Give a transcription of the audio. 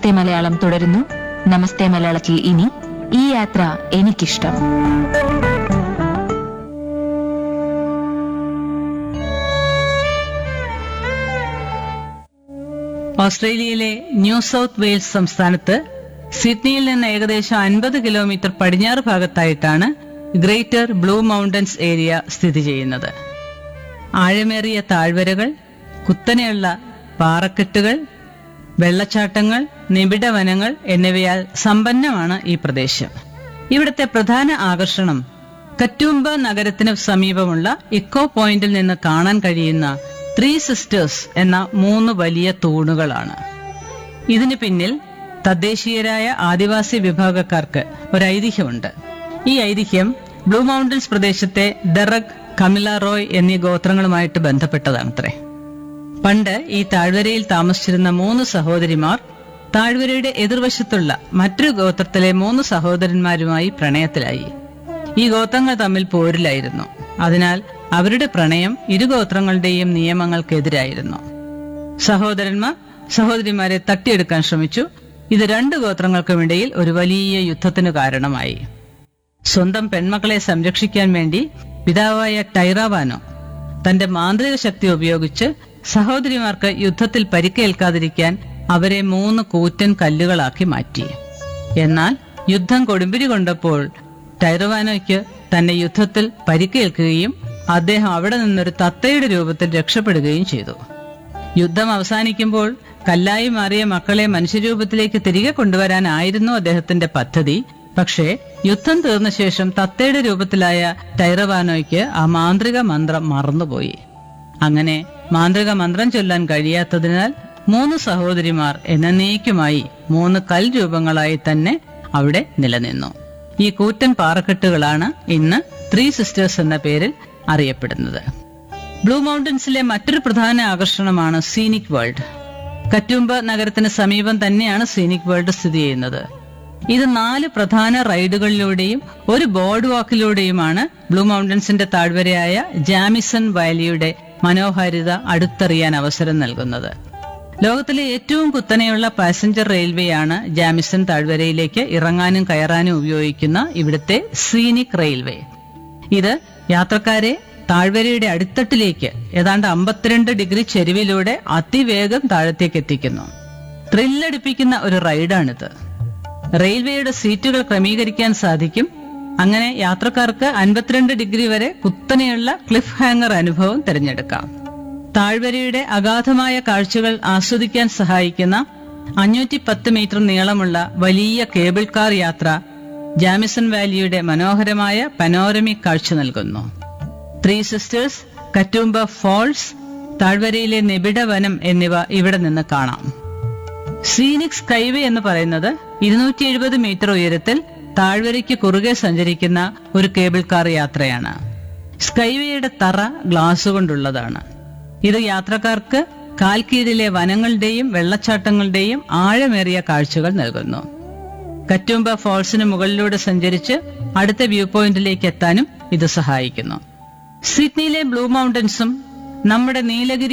നമസ്തേ മലയാളം തുടരുന്നു നമസ്തേ മലയാളത്തിൽ ഇനി ഈ യാത്ര എനിക്കിഷ്ടം ഓസ്ട്രേലിയയിലെ ന്യൂ സൗത്ത് വെയിൽസ് സംസ്ഥാനത്ത് സിഡ്നിയിൽ നിന്ന് ഏകദേശം അൻപത് കിലോമീറ്റർ പടിഞ്ഞാറ് ഭാഗത്തായിട്ടാണ് ഗ്രേറ്റർ ബ്ലൂ മൗണ്ടൻസ് ഏരിയ സ്ഥിതി ചെയ്യുന്നത് ആഴമേറിയ താഴ്വരകൾ കുത്തനെയുള്ള പാറക്കെട്ടുകൾ വെള്ളച്ചാട്ടങ്ങൾ നിബിഡ വനങ്ങൾ എന്നിവയാൽ സമ്പന്നമാണ് ഈ പ്രദേശം ഇവിടുത്തെ പ്രധാന ആകർഷണം കറ്റൂമ്പ നഗരത്തിന് സമീപമുള്ള ഇക്കോ പോയിന്റിൽ നിന്ന് കാണാൻ കഴിയുന്ന ത്രീ സിസ്റ്റേഴ്സ് എന്ന മൂന്ന് വലിയ തൂണുകളാണ് ഇതിന് പിന്നിൽ തദ്ദേശീയരായ ആദിവാസി വിഭാഗക്കാർക്ക് ഒരു ഐതിഹ്യമുണ്ട് ഈ ഐതിഹ്യം ബ്ലൂ മൗണ്ടൻസ് പ്രദേശത്തെ ദറക് കമില റോയ് എന്നീ ഗോത്രങ്ങളുമായിട്ട് ബന്ധപ്പെട്ടതാണത്രേ പണ്ട് ഈ താഴ്വരയിൽ താമസിച്ചിരുന്ന മൂന്ന് സഹോദരിമാർ താഴ്വരയുടെ എതിർവശത്തുള്ള മറ്റൊരു ഗോത്രത്തിലെ മൂന്ന് സഹോദരന്മാരുമായി പ്രണയത്തിലായി ഈ ഗോത്രങ്ങൾ തമ്മിൽ പോരിലായിരുന്നു അതിനാൽ അവരുടെ പ്രണയം ഇരു ഗോത്രങ്ങളുടെയും നിയമങ്ങൾക്കെതിരായിരുന്നു സഹോദരന്മാർ സഹോദരിമാരെ തട്ടിയെടുക്കാൻ ശ്രമിച്ചു ഇത് രണ്ട് ഗോത്രങ്ങൾക്കുമിടയിൽ ഒരു വലിയ യുദ്ധത്തിന് കാരണമായി സ്വന്തം പെൺമക്കളെ സംരക്ഷിക്കാൻ വേണ്ടി പിതാവായ ടൈറാവാനോ തന്റെ മാന്ത്രിക ശക്തി ഉപയോഗിച്ച് സഹോദരിമാർക്ക് യുദ്ധത്തിൽ പരിക്കേൽക്കാതിരിക്കാൻ അവരെ മൂന്ന് കൂറ്റൻ കല്ലുകളാക്കി മാറ്റി എന്നാൽ യുദ്ധം കൊടുമ്പിരി കൊണ്ടപ്പോൾ ടൈറവാനോയ്ക്ക് തന്നെ യുദ്ധത്തിൽ പരിക്കേൽക്കുകയും അദ്ദേഹം അവിടെ നിന്നൊരു തത്തയുടെ രൂപത്തിൽ രക്ഷപ്പെടുകയും ചെയ്തു യുദ്ധം അവസാനിക്കുമ്പോൾ കല്ലായി മാറിയ മക്കളെ മനുഷ്യരൂപത്തിലേക്ക് തിരികെ കൊണ്ടുവരാനായിരുന്നു അദ്ദേഹത്തിന്റെ പദ്ധതി പക്ഷേ യുദ്ധം തീർന്ന ശേഷം തത്തയുടെ രൂപത്തിലായ ടൈറവാനോയ്ക്ക് ആ മാന്ത്രിക മന്ത്രം മറന്നുപോയി അങ്ങനെ മാന്ത്രിക മന്ത്രം ചൊല്ലാൻ കഴിയാത്തതിനാൽ മൂന്ന് സഹോദരിമാർ എന്നേക്കുമായി മൂന്ന് കൽ രൂപങ്ങളായി തന്നെ അവിടെ നിലനിന്നു ഈ കൂറ്റൻ പാറക്കെട്ടുകളാണ് ഇന്ന് ത്രീ സിസ്റ്റേഴ്സ് എന്ന പേരിൽ അറിയപ്പെടുന്നത് ബ്ലൂ മൗണ്ടൻസിലെ മറ്റൊരു പ്രധാന ആകർഷണമാണ് സീനിക് വേൾഡ് കറ്റുമ്പ നഗരത്തിന് സമീപം തന്നെയാണ് സീനിക് വേൾഡ് സ്ഥിതി ചെയ്യുന്നത് ഇത് നാല് പ്രധാന റൈഡുകളിലൂടെയും ഒരു ബോർഡ് വാക്കിലൂടെയുമാണ് ബ്ലൂ മൗണ്ടൻസിന്റെ താഴ്വരയായ ജാമിസൺ വാലിയുടെ മനോഹാരിത അടുത്തറിയാൻ അവസരം നൽകുന്നത് ലോകത്തിലെ ഏറ്റവും കുത്തനെയുള്ള പാസഞ്ചർ റെയിൽവേയാണ് ജാമിസൺ താഴ്വരയിലേക്ക് ഇറങ്ങാനും കയറാനും ഉപയോഗിക്കുന്ന ഇവിടുത്തെ സീനിക് റെയിൽവേ ഇത് യാത്രക്കാരെ താഴ്വരയുടെ അടിത്തട്ടിലേക്ക് ഏതാണ്ട് അമ്പത്തിരണ്ട് ഡിഗ്രി ചെരുവിലൂടെ അതിവേഗം താഴത്തേക്ക് എത്തിക്കുന്നു ത്രില്ലടിപ്പിക്കുന്ന ഒരു റൈഡാണിത് റെയിൽവേയുടെ സീറ്റുകൾ ക്രമീകരിക്കാൻ സാധിക്കും അങ്ങനെ യാത്രക്കാർക്ക് അൻപത്തിരണ്ട് ഡിഗ്രി വരെ കുത്തനെയുള്ള ക്ലിഫ് ഹാങ്ങർ അനുഭവം തിരഞ്ഞെടുക്കാം താഴ്വരയുടെ അഗാധമായ കാഴ്ചകൾ ആസ്വദിക്കാൻ സഹായിക്കുന്ന അഞ്ഞൂറ്റി പത്ത് മീറ്റർ നീളമുള്ള വലിയ കേബിൾ കാർ യാത്ര ജാമിസൺ വാലിയുടെ മനോഹരമായ പനോരമിക് കാഴ്ച നൽകുന്നു ത്രീ സിസ്റ്റേഴ്സ് കറ്റൂമ്പ ഫോൾസ് താഴ്വരയിലെ നിബിഡ വനം എന്നിവ ഇവിടെ നിന്ന് കാണാം സീനിക് സ്കൈവേ എന്ന് പറയുന്നത് ഇരുന്നൂറ്റി എഴുപത് മീറ്റർ ഉയരത്തിൽ താഴ്വരയ്ക്ക് കുറുകെ സഞ്ചരിക്കുന്ന ഒരു കേബിൾ കാർ യാത്രയാണ് സ്കൈവേയുടെ തറ ഗ്ലാസ് കൊണ്ടുള്ളതാണ് ഇത് യാത്രക്കാർക്ക് കാൽക്കീഴിലെ വനങ്ങളുടെയും വെള്ളച്ചാട്ടങ്ങളുടെയും ആഴമേറിയ കാഴ്ചകൾ നൽകുന്നു കറ്റുമ്പ ഫോൾസിന് മുകളിലൂടെ സഞ്ചരിച്ച് അടുത്ത വ്യൂ പോയിന്റിലേക്ക് എത്താനും ഇത് സഹായിക്കുന്നു സിഡ്നിയിലെ ബ്ലൂ മൗണ്ടൻസും നമ്മുടെ നീലഗിരി